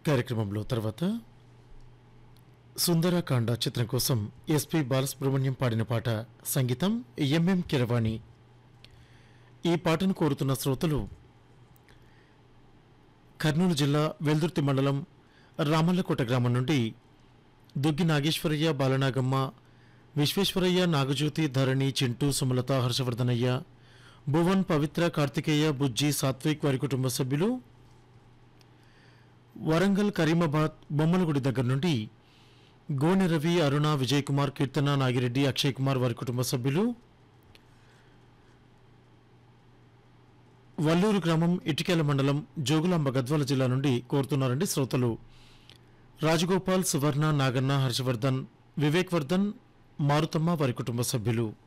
కార్యక్రమంలో తర్వాత సుందరకాండ చిత్రం కోసం ఎస్పి బాలసుబ్రహ్మణ్యం పాడిన పాట సంగీతం ఎంఎం కిరవాణి ఈ పాటను కోరుతున్న శ్రోతలు కర్నూలు జిల్లా వెల్దుర్తి మండలం రామల్లకోట గ్రామం నుండి దుగ్గి నాగేశ్వరయ్య బాలనాగమ్మ విశ్వేశ్వరయ్య నాగజ్యోతి ధరణి చింటూ సుమలత హర్షవర్ధనయ్య భువన్ పవిత్ర కార్తికేయ బుజ్జి సాత్విక్ వారి కుటుంబ సభ్యులు వరంగల్ కరీమాబాద్ బొమ్మలగుడి దగ్గర నుండి గోనె రవి అరుణ విజయ్ కుమార్ కీర్తన నాగిరెడ్డి అక్షయ్ కుమార్ వారి కుటుంబ సభ్యులు వల్లూరు గ్రామం ఇటికేల మండలం జోగులాంబ గద్వాల జిల్లా నుండి కోరుతున్నారండి శ్రోతలు రాజగోపాల్ సువర్ణ నాగన్న హర్షవర్ధన్ వివేక్ వర్ధన్ మారుతమ్మ వారి కుటుంబ సభ్యులు